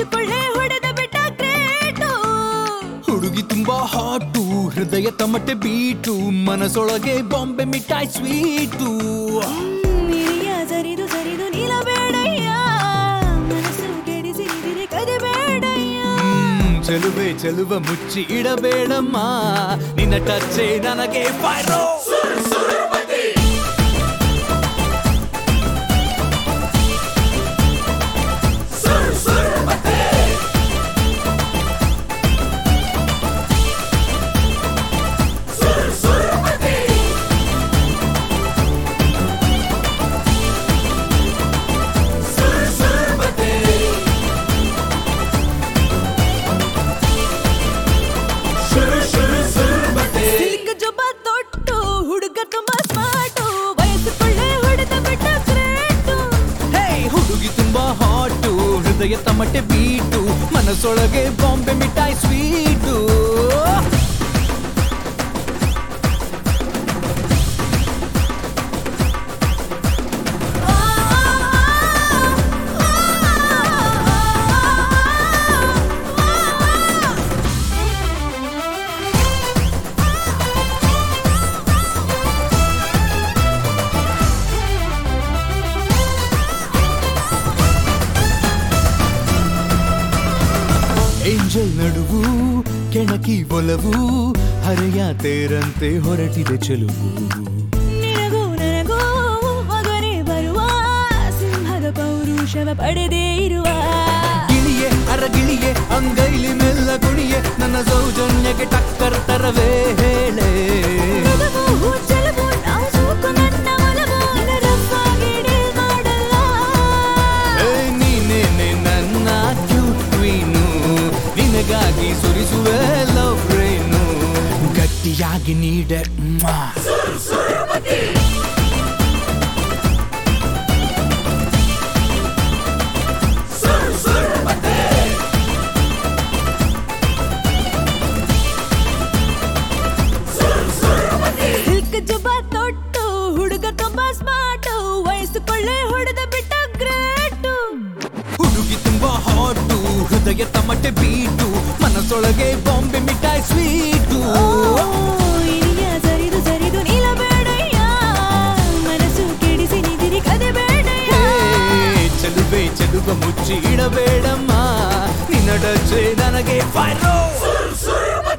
ವಯಸ್ಸುಕೊಳ್ಳೆ ಹೊಡೆದ ಬಿಟ್ಟ ಗ್ರೇಟು ಹುಡುಗಿ ತುಂಬಾ ಹಾಟು ಹೃದಯ ತಮಟೆ ಬೀಟು ಮನಸೊಳಗೆ ಬಾಂಬೆ ಮಿಠಾಯಿ ಸ್ವೀಟು ನೀರಿಯ ಸರಿದು ಸರಿದು ನಿಲ್ಲಬೇಡಯ್ಯ ಮನಸ್ಸು ಕೆಡಿಸಿ ನಿದಿರೆ ಕದಿಬೇಡಯ್ಯ ಹ್ಮ್, ಚೆಲುವೆ ಚೆಲುವ ಮುಚ್ಚಿ ಇಡಬೇಡಮ್ಮ ನಿನ್ನ ಟಚ್ಚೆ ನನಗೆ ಫೈರೋ ಸಿಲ್ಕ್ ಜೊಬ್ಬ ತೊಟ್ಟು ಹುಡುಗ ತುಂಬಾ ಸ್ಮಾರ್ಟು ವಯಸ್ಸುಕೊಳ್ಳೆ ಹೊಡೆದ ಬಿಟ್ಟ ಗ್ರೇಟು ಹೇ ಹುಡುಗಿ ತುಂಬಾ ಹಾಟು ಹೃದಯ ತಮಟೆ ಬೀಟು ಮನಸೊಳಗೆ ಬಾಂಬೆ ಮಿಠಾಯಿ ಸ್ವೀಟು ಏಂಜಲ್ ನಡುವು ಕೆಣಕಿ ಒಲವು ಹರೆಯ ತೇರಂತೆ ಹೊರಟಿದೆ ಚೆಲುವು ನಿನಗೂ ನನಗೂ ಮಗನೇ ಬರುವ ಸಿಂಹದ ಪೌರುಷವ ಪಡೆದೇ ಇರುವ ಗಿಳಿಯೇ ಅರಗಿಳಿಯೇ ಅಂಗೈಲಿ ಮೆಲ್ಲ ಗುಣಿಯೆ ನನ್ನ ಸೌಜನ್ಯಕ್ಕೆ ಟಕ್ಕರ್ ತರವೇ ಹೇಳೆ ಮೃದುವು, ಚೆಲುವು, ನಾಜೂಕು ನನ್ನ ಒಲವು, ನಿನ್ನ ರಫ್ಫಾಗಿ deal ಮಾಡಲ್ಲ. ಏ, ನೀನೇನೆ ನನ್ನ ಕ್ಯೂಟ್ ಕ್ವೀನು ನಿನಗಾಗಿ ಸುರಿಸುವೆ ಲವ್ ರೇನು ಗಟ್ಟಿಯಾಗಿ ನೀಡೆ ಮ್ವಾ. ಸಿಲ್ಕ್ ಜುಬ್ಬ ತೊಟ್ಟು ಹುಡುಗ ತುಂಬಾ ಸ್ಮಾರ್ಟು ವಯಸ್ಸುಕೊಳ್ಳೆ ಹೊಡೆದ ಬಿಟ್ಟ ಗ್ರೇಟು ಹುಡುಗಿ ತುಂಬಾ ಹಾಟು ಹೃದಯ ತಮಟೆ ಬೀಟು ಮನಸೊಳಗೆ ಬಾಂಬೆ ಮಿಠಾಯಿ ಸ್ವೀಟು ಇನಿಯ ಸರಿದು ಸರಿದು ನಿಲ್ಲಬೇಡಯ್ಯ ಮನಸ್ಸು ಕೆಡಿಸಿ ನಿದಿರಿ ಕದಬೇಡಯ್ಯ ಹೇ, ಚೆಲುವೆ ಚೆಲುವ ಮುಚ್ಚಿ ಇಡಬೇಡಮ್ಮ ನಿನ್ನ ಡಚ್ಚೆ ನನಗೆ ಫೈರೋ